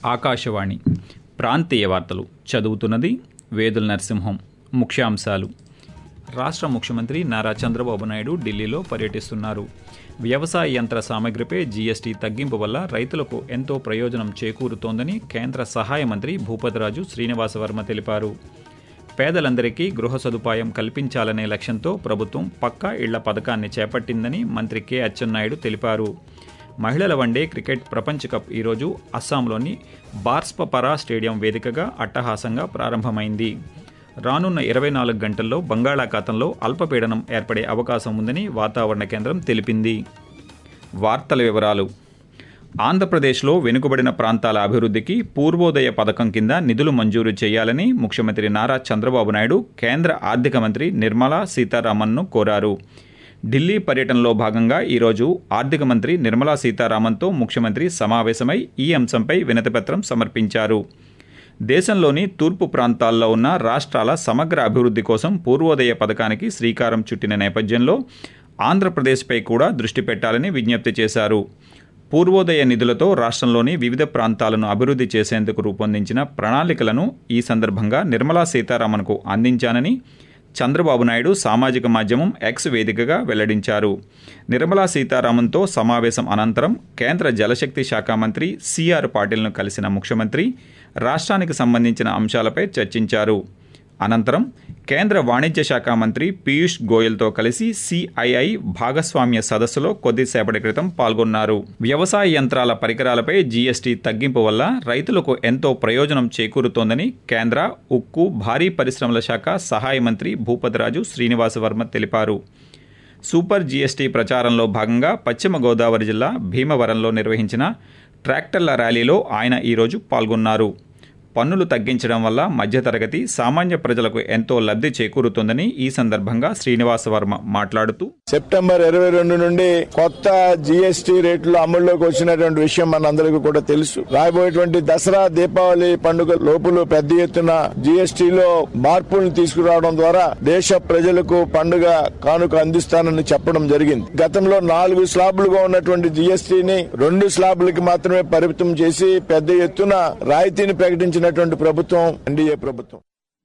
ఆకాశవాణి ప్రాంతీయ వార్తలు చదువుతున్నది వేదుల నరసింహం ముఖ్యాంశాలు రాష్ట్ర ముఖ్యమంత్రి నారా చంద్రబాబు నాయుడు ఢిల్లీలో పర్యటిస్తున్నారు వ్యవసాయ యంత్ర సామగ్రిపై జీఎస్టీ తగ్గింపు వల్ల రైతులకు ఎంతో ప్రయోజనం చేకూరుతోందని కేంద్ర సహాయ మంత్రి భూపతిరాజు శ్రీనివాసవర్మ తెలిపారు పేదలందరికీ గృహ సదుపాయం కల్పించాలనే లక్ష్యంతో ప్రభుత్వం పక్కా ఇళ్ల పథకాన్ని చేపట్టిందని మంత్రి కె అచ్చెన్నాయుడు తెలిపారు మహిళల వన్డే క్రికెట్ ప్రపంచ కప్ ఈరోజు అస్సాంలోని బార్స్పపరా స్టేడియం వేదికగా అట్టహాసంగా ప్రారంభమైంది రానున్న ఇరవై నాలుగు గంటల్లో బంగాళాఖాతంలో అల్పపీడనం ఏర్పడే అవకాశం ఉందని వాతావరణ కేంద్రం తెలిపింది వార్తల వివరాలు ఆంధ్రప్రదేశ్లో వెనుకబడిన ప్రాంతాల అభివృద్ధికి పూర్వోదయ పథకం కింద నిధులు మంజూరు చేయాలని ముఖ్యమంత్రి నారా చంద్రబాబు నాయుడు కేంద్ర ఆర్థిక మంత్రి నిర్మలా సీతారామన్ను కోరారు ఢిల్లీ పర్యటనలో భాగంగా ఈరోజు ఆర్థిక మంత్రి నిర్మలా సీతారామన్తో ముఖ్యమంత్రి సమావేశమై ఈ అంశంపై వినతిపత్రం సమర్పించారు దేశంలోని తూర్పు ప్రాంతాల్లో ఉన్న రాష్ట్రాల సమగ్ర అభివృద్ధి కోసం పూర్వోదయ పథకానికి శ్రీకారం చుట్టిన నేపథ్యంలో ఆంధ్రప్రదేశ్పై కూడా దృష్టి పెట్టాలని విజ్ఞప్తి చేశారు పూర్వోదయ నిధులతో రాష్ట్రంలోని వివిధ ప్రాంతాలను అభివృద్ధి చేసేందుకు రూపొందించిన ప్రణాళికలను ఈ సందర్భంగా నిర్మలా సీతారామన్కు అందించానని చంద్రబాబు నాయుడు సామాజిక మాధ్యమం ఎక్స్ వేదికగా వెల్లడించారు నిర్మలా సీతారామన్తో సమావేశం అనంతరం కేంద్ర జలశక్తి శాఖ మంత్రి సిఆర్ పాటిల్ను కలిసిన ముఖ్యమంత్రి రాష్ట్రానికి సంబంధించిన అంశాలపై చర్చించారు అనంతరం కేంద్ర వాణిజ్య శాఖ మంత్రి పీయూష్ గోయల్తో కలిసి సిఐఐ భాగస్వామ్య సదస్సులో కొద్దిసేపటి క్రితం పాల్గొన్నారు వ్యవసాయ యంత్రాల పరికరాలపై జీఎస్టీ తగ్గింపు వల్ల రైతులకు ఎంతో ప్రయోజనం చేకూరుతోందని కేంద్ర ఉక్కు భారీ పరిశ్రమల శాఖ సహాయ మంత్రి భూపతిరాజు శ్రీనివాసవర్మ తెలిపారు సూపర్ జీఎస్టీ ప్రచారంలో భాగంగా పశ్చిమ గోదావరి జిల్లా భీమవరంలో నిర్వహించిన ట్రాక్టర్ల ర్యాలీలో ఆయన ఈరోజు పాల్గొన్నారు పన్నులు తగ్గించడం వల్ల మధ్యతరగతి సామాన్య ప్రజలకు ఎంతో లబ్ధి చేకూరుతోందని ఈ సందర్భంగా శ్రీనివాస వర్మ మాట్లాడుతూ సెప్టెంబర్ ఇరవై రెండు నుండి కొత్త జీఎస్టీ రేట్లు అమల్లోకి వచ్చినటువంటి విషయం మనందరికీ కూడా తెలుసు రాబోయేటువంటి దసరా దీపావళి పండుగ లోపులు పెద్ద ఎత్తున జీఎస్టీలో మార్పులను తీసుకురావడం ద్వారా దేశ ప్రజలకు పండుగ కానుక అందిస్తానని చెప్పడం జరిగింది గతంలో నాలుగు స్లాబులుగా ఉన్నటువంటి జీఎస్టీని రెండు స్లాబులకి మాత్రమే పరిమితం చేసి పెద్ద ఎత్తున రాయితీని ప్రకటించిన ఇచ్చినటువంటి ప్రభుత్వం ఎన్డీఏ ప్రభుత్వం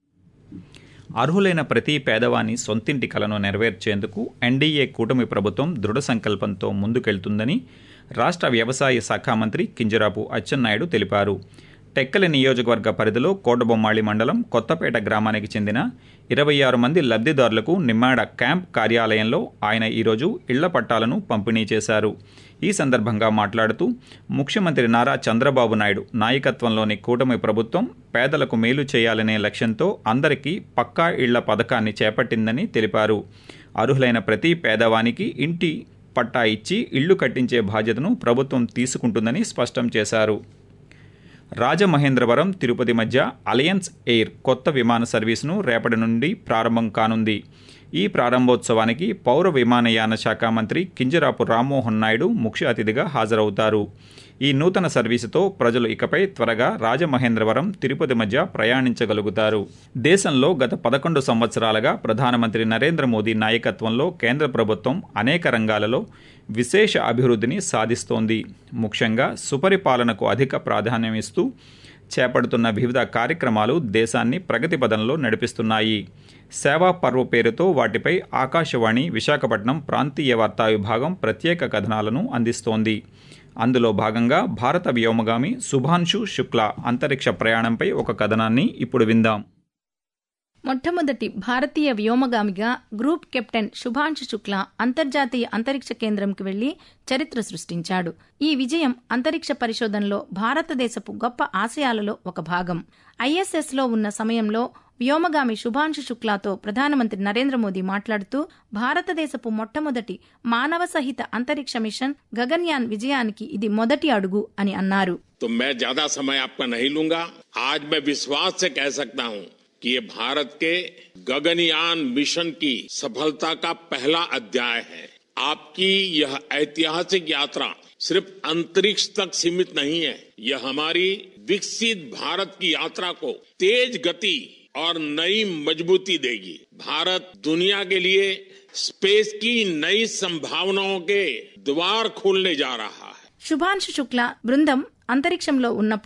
అర్హులైన ప్రతి పేదవాని సొంతింటి కలను నెరవేర్చేందుకు ఎన్డీఏ కూటమి ప్రభుత్వం దృఢ సంకల్పంతో ముందుకెళ్తుందని రాష్ట్ర వ్యవసాయ శాఖ మంత్రి కింజరాపు అచ్చెన్నాయుడు తెలిపారు టెక్కలి నియోజకవర్గ పరిధిలో కోటబొమ్మాళి మండలం కొత్తపేట గ్రామానికి చెందిన ఇరవై ఆరు మంది లబ్ధిదారులకు నిమ్మాడ క్యాంప్ కార్యాలయంలో ఆయన ఈరోజు ఇళ్ల పట్టాలను పంపిణీ చేశారు ఈ సందర్భంగా మాట్లాడుతూ ముఖ్యమంత్రి నారా చంద్రబాబు నాయుడు నాయకత్వంలోని కూటమి ప్రభుత్వం పేదలకు మేలు చేయాలనే లక్ష్యంతో అందరికీ పక్కా ఇళ్ల పథకాన్ని చేపట్టిందని తెలిపారు అర్హులైన ప్రతి పేదవానికి ఇంటి పట్టా ఇచ్చి ఇళ్లు కట్టించే బాధ్యతను ప్రభుత్వం తీసుకుంటుందని స్పష్టం చేశారు రాజమహేంద్రవరం తిరుపతి మధ్య అలయన్స్ ఎయిర్ కొత్త విమాన సర్వీసును రేపటి నుండి ప్రారంభం కానుంది ఈ ప్రారంభోత్సవానికి పౌర విమానయాన శాఖ మంత్రి కింజరాపు రామ్మోహన్ నాయుడు ముఖ్య అతిథిగా హాజరవుతారు ఈ నూతన సర్వీసుతో ప్రజలు ఇకపై త్వరగా రాజమహేంద్రవరం తిరుపతి మధ్య ప్రయాణించగలుగుతారు దేశంలో గత పదకొండు సంవత్సరాలుగా ప్రధానమంత్రి నరేంద్ర మోదీ నాయకత్వంలో కేంద్ర ప్రభుత్వం అనేక రంగాలలో విశేష అభివృద్ధిని సాధిస్తోంది ముఖ్యంగా సుపరిపాలనకు అధిక ప్రాధాన్యమిస్తూ చేపడుతున్న వివిధ కార్యక్రమాలు దేశాన్ని ప్రగతి పదంలో నడిపిస్తున్నాయి సేవా పర్వ పేరుతో వాటిపై ఆకాశవాణి విశాఖపట్నం ప్రాంతీయ వార్తా విభాగం ప్రత్యేక కథనాలను అందిస్తోంది అందులో భాగంగా భారత వ్యోమగామి శుభాన్షు శుక్లా అంతరిక్ష ప్రయాణంపై ఒక కథనాన్ని ఇప్పుడు విందాం మొట్టమొదటి భారతీయ వ్యోమగామిగా గ్రూప్ కెప్టెన్ శుభాంశు శుక్లా అంతర్జాతీయ అంతరిక్ష కేంద్రంకి వెళ్లి చరిత్ర సృష్టించాడు ఈ విజయం అంతరిక్ష పరిశోధనలో భారతదేశపు గొప్ప ఆశయాలలో ఒక భాగం ఐఎస్ఎస్లో ఉన్న సమయంలో వ్యోమగామి శుభాంశు శుక్లాతో ప్రధానమంత్రి నరేంద్ర మోదీ మాట్లాడుతూ భారతదేశపు మొట్టమొదటి మానవ సహిత అంతరిక్ష మిషన్ గగన్యాన్ విజయానికి ఇది మొదటి అడుగు అని అన్నారు तो मैं ज्यादा समय आपका नहीं लूंगा आज मैं विश्वास से कह सकता हूं कि ये भारत के गगनयान मिशन की सफलता का पहला अध्याय है आपकी यह ऐतिहासिक यात्रा सिर्फ अंतरिक्ष तक सीमित नहीं है यह हमारी विकसित भारत की यात्रा को तेज गति और नई मजबूती देगी भारत दुनिया के लिए स्पेस की नई संभावनाओं के द्वार खोलने जा रहा है శుభాంశు శుక్ల బృందం అంతరిక్షంలో ఉన్నప్పుడు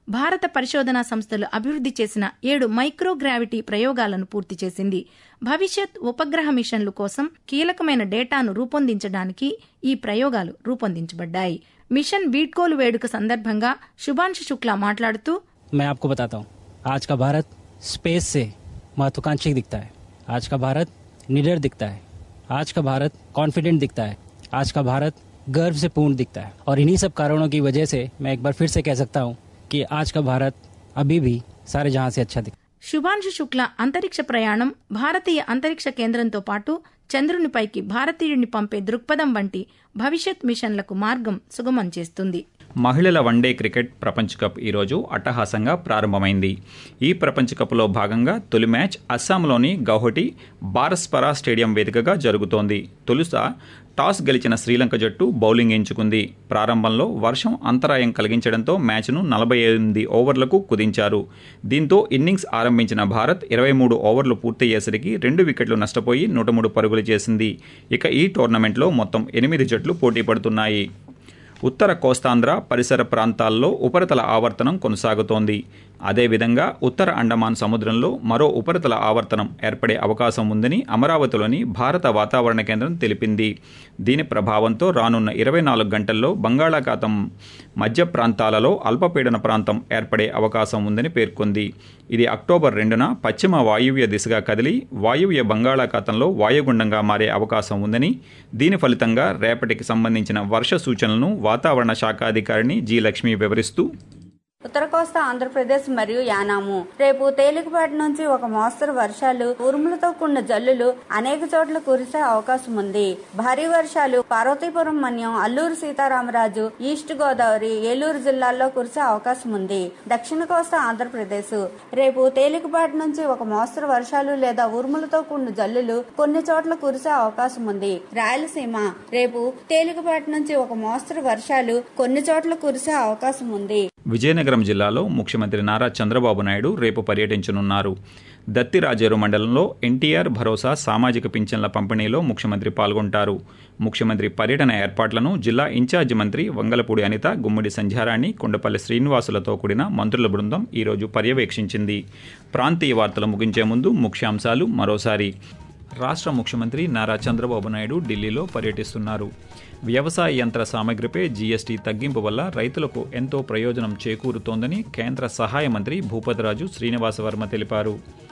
భారత పరిశోధనా సంస్థలు అభివృద్ధి చేసిన ఏడు మైక్రోగ్రావిటీ ప్రయోగాలను పూర్తి చేసింది భవిష్యత్ ఉపగ్రహ మిషన్లు కోసం కీలకమైన డేటాను రూపొందించడానికి ఈ ప్రయోగాలు రూపొందించబడ్డాయి మిషన్ వీడ్కోలు వేడుక సందర్భంగా శుభాంశు శుక్లా మాట్లాడుతూ मैं आपको बताता हूँ आज का भारत स्पेस से महत्वाकांक्षी दिखता है आज का भारत निडर दिखता है आज का भारत कॉन्फिडेंट दिखता है आज का भारत गर्व से पूर्ण दिखता है और इन्हीं सब कारणों की वजह से मैं एक बार फिर से कह सकता हूँ कि आज का भारत अभी भी सारे जहां से अच्छा दिखता है శుభాంశు శుక్ల అంతరిక్ష ప్రయాణం భారతీయ అంతరిక్ష కేంద్రంతో పాటు చంద్రునిపైకి భారతీయుడిని పంపే దృక్పథం వంటి భవిష్యత్ మిషన్లకు మార్గం సుగమం చేస్తుంది మహిళల వన్డే క్రికెట్ ప్రపంచ కప్ ఈరోజు అట్టహాసంగా ప్రారంభమైంది ఈ ప్రపంచ కప్లో భాగంగా తొలి మ్యాచ్ అస్సాంలోని గౌహటి బారస్పరా స్టేడియం వేదికగా జరుగుతోంది తొలుత టాస్ గెలిచిన శ్రీలంక జట్టు బౌలింగ్ ఎంచుకుంది ప్రారంభంలో వర్షం అంతరాయం కలిగించడంతో మ్యాచ్ను నలభై ఎనిమిది ఓవర్లకు కుదించారు దీంతో ఇన్నింగ్స్ ఆరంభించిన భారత్ ఇరవై మూడు ఓవర్లు పూర్తయ్యేసరికి రెండు వికెట్లు నష్టపోయి నూట మూడు పరుగులు చేసింది ఇక ఈ టోర్నమెంట్లో మొత్తం ఎనిమిది జట్లు పోటీ పడుతున్నాయి ఉత్తర కోస్తాంధ్ర పరిసర ప్రాంతాల్లో ఉపరితల ఆవర్తనం కొనసాగుతోంది అదేవిధంగా ఉత్తర అండమాన్ సముద్రంలో మరో ఉపరితల ఆవర్తనం ఏర్పడే అవకాశం ఉందని అమరావతిలోని భారత వాతావరణ కేంద్రం తెలిపింది దీని ప్రభావంతో రానున్న ఇరవై నాలుగు గంటల్లో బంగాళాఖాతం మధ్య ప్రాంతాలలో అల్పపీడన ప్రాంతం ఏర్పడే అవకాశం ఉందని పేర్కొంది ఇది అక్టోబర్ రెండున పశ్చిమ వాయువ్య దిశగా కదిలి వాయువ్య బంగాళాఖాతంలో వాయుగుండంగా మారే అవకాశం ఉందని దీని ఫలితంగా రేపటికి సంబంధించిన వర్ష సూచనలను వాతావరణ శాఖ అధికారిని జి లక్ష్మి వివరిస్తూ ఉత్తర కోస్తా ఆంధ్రప్రదేశ్ మరియు యానాము రేపు తేలికపాటి నుంచి ఒక మోస్తరు వర్షాలు ఉరుములతో కూడిన జల్లులు అనేక చోట్ల కురిసే అవకాశం ఉంది భారీ వర్షాలు పార్వతీపురం మన్యం అల్లూరు సీతారామరాజు ఈస్ట్ గోదావరి ఏలూరు జిల్లాల్లో కురిసే అవకాశం ఉంది దక్షిణ కోస్తా ఆంధ్రప్రదేశ్ రేపు తేలికపాటి నుంచి ఒక మోస్తరు వర్షాలు లేదా ఉరుములతో కూడిన జల్లులు కొన్ని చోట్ల కురిసే అవకాశం ఉంది రాయలసీమ రేపు తేలికపాటి నుంచి ఒక మోస్తరు వర్షాలు కొన్ని చోట్ల కురిసే అవకాశం ఉంది విజయనగరం జిల్లాలో ముఖ్యమంత్రి నారా చంద్రబాబు నాయుడు రేపు పర్యటించనున్నారు దత్తిరాజేరు మండలంలో ఎన్టీఆర్ భరోసా సామాజిక పింఛన్ల పంపిణీలో ముఖ్యమంత్రి పాల్గొంటారు ముఖ్యమంత్రి పర్యటన ఏర్పాట్లను జిల్లా ఇన్ఛార్జి మంత్రి వంగలపూడి అనిత గుమ్మడి సంధ్యారాణి కొండపల్లి శ్రీనివాసులతో కూడిన మంత్రుల బృందం ఈరోజు పర్యవేక్షించింది ప్రాంతీయ వార్తలు ముగించే ముందు ముఖ్యాంశాలు మరోసారి రాష్ట్ర ముఖ్యమంత్రి నారా చంద్రబాబు నాయుడు ఢిల్లీలో పర్యటిస్తున్నారు వ్యవసాయ యంత్ర సామగ్రిపై జీఎస్టీ తగ్గింపు వల్ల రైతులకు ఎంతో ప్రయోజనం చేకూరుతోందని కేంద్ర సహాయ మంత్రి భూపతిరాజు శ్రీనివాసవర్మ తెలిపారు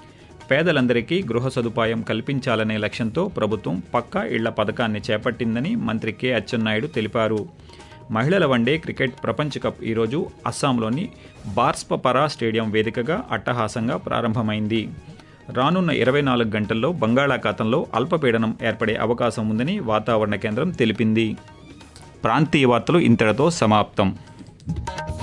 పేదలందరికీ గృహ సదుపాయం కల్పించాలనే లక్ష్యంతో ప్రభుత్వం పక్కా ఇళ్ల పథకాన్ని చేపట్టిందని మంత్రి కె అచ్చెన్నాయుడు తెలిపారు మహిళల వన్డే క్రికెట్ ప్రపంచ కప్ ఈరోజు అస్సాంలోని బార్స్పపరా స్టేడియం వేదికగా అట్టహాసంగా ప్రారంభమైంది రానున్న ఇరవై నాలుగు గంటల్లో బంగాళాఖాతంలో అల్పపీడనం ఏర్పడే అవకాశం ఉందని వాతావరణ కేంద్రం తెలిపింది ప్రాంతీయ వార్తలు ఇంతటితో సమాప్తం